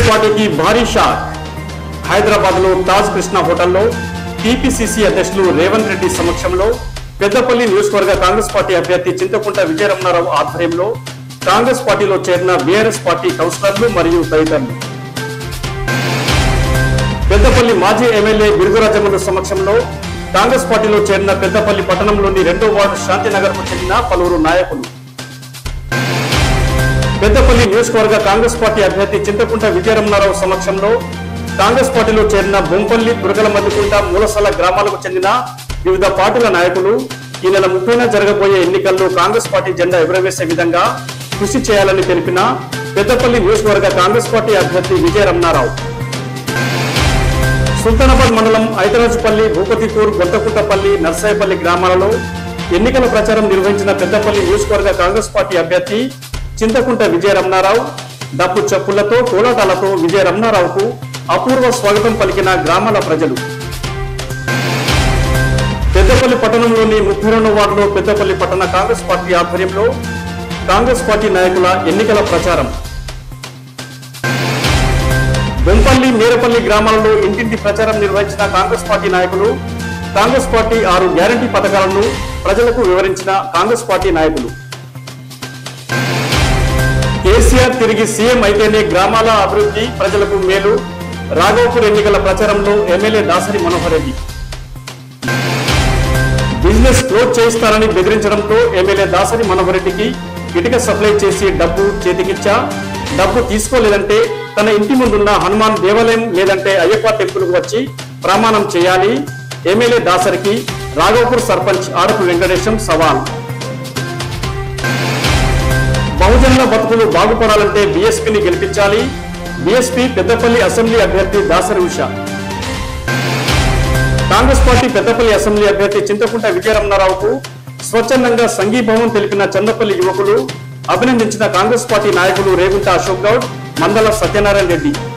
పార్టీకి భారీ షాక్ హైదరాబాద్ లో తాజ్ కృష్ణ హోటల్లో టీపీసీసీ అధ్యక్షులు రేవంత్ రెడ్డి సమక్షంలో పెద్దపల్లి నియోజకవర్గ కాంగ్రెస్ పార్టీ అభ్యర్థి చింతకుంట విజయరమణారావు ఆధ్వర్యంలో కాంగ్రెస్ పార్టీలో చేరిన బీఆర్ఎస్ పార్టీ కౌన్సిలర్లు మరియు తదితరులు పెద్దపల్లి మాజీ ఎమ్మెల్యే బిరుదురాజముల సమక్షంలో కాంగ్రెస్ పార్టీలో చేరిన పెద్దపల్లి పట్టణంలోని రెండో వార్డు శాంతినగర్ కు చెందిన పలువురు నాయకులు పెద్దపల్లి నియోజకవర్గ కాంగ్రెస్ పార్టీ అభ్యర్థి చింతకుంట విజయరమణారావు సమక్షంలో కాంగ్రెస్ పార్టీలో చేరిన బొంపల్లి దుర్గల మధ్యకుంట మూలసల గ్రామాలకు చెందిన వివిధ పార్టీల నాయకులు ఈ నెల ముప్పైన జరగబోయే ఎన్నికల్లో కాంగ్రెస్ పార్టీ జెండా ఎగురవేసే విధంగా కృషి చేయాలని తెలిపిన పెద్దపల్లి నియోజకవర్గ కాంగ్రెస్ పార్టీ అభ్యర్థి విజయరమణారావు సుల్తానాబాద్ మండలం ఐతరాజుపల్లి భూపతిపూర్ గొంతకుంటపల్లి నర్సాయపల్లి గ్రామాలలో ఎన్నికల ప్రచారం నిర్వహించిన పెద్దపల్లి నియోజకవర్గ కాంగ్రెస్ పార్టీ అభ్యర్థి చింతకుంట విజయ రమణారావు డప్పు చెప్పులతో కోలాటాలతో విజయ రమణారావుకు అపూర్వ స్వాగతం పలికిన గ్రామాల ప్రజలు పెద్దపల్లి పట్టణంలోని ముప్పై రెండో వార్డులో పెద్దపల్లి పట్టణ కాంగ్రెస్ పార్టీ ఆధ్వర్యంలో కాంగ్రెస్ పార్టీ నాయకుల ఎన్నికల ప్రచారం బొంపల్లి మేరపల్లి గ్రామాలలో ఇంటింటి ప్రచారం నిర్వహించిన కాంగ్రెస్ పార్టీ నాయకులు కాంగ్రెస్ పార్టీ ఆరు గ్యారంటీ పథకాలను ప్రజలకు వివరించిన కాంగ్రెస్ పార్టీ నాయకులు కేసీఆర్ తిరిగి సీఎం అయితేనే గ్రామాల అభివృద్ధి ప్రజలకు మేలు రాఘవపూర్ ఎన్నికల ప్రచారంలో MLA Dasari Manohar Reddy business close చేయిస్తారని బెదిరించడంతో ఎమ్మెల్యే దాసరి మనోహర్ రెడ్డికి ఇటుక సప్లై చేసి డబ్బు చేతికిచ్చా డబ్బు తీసుకోలేదంటే తన ఇంటి ముందున్న హనుమాన్ దేవాలయం లేదంటే అయ్యప్ప టెంపుల్ కు వచ్చి ప్రమాణం చేయాలి ఎమ్మెల్యే దాసరికి రాఘవపూర్ సర్పంచ్ ఆడపు వెంకటేశం సవాల్ బహుజనుల బతుకులు బాగుపడాలంటే బీఎస్పీని గెలిపించాలి బీఎస్పీ పెద్దపల్లి అసెంబ్లీ అభ్యర్థి దాసరి ఉష కాంగ్రెస్ పార్టీ పెద్దపల్లి అసెంబ్లీ అభ్యర్థి చింతకుంట విజయరమణారావుకు స్వచ్ఛందంగా సంఘీభావం తెలిపిన చందపల్లి యువకులు అభినందించిన కాంగ్రెస్ పార్టీ నాయకులు రేగుంట అశోక్ గౌడ్ మందల సత్యనారాయణ రెడ్డి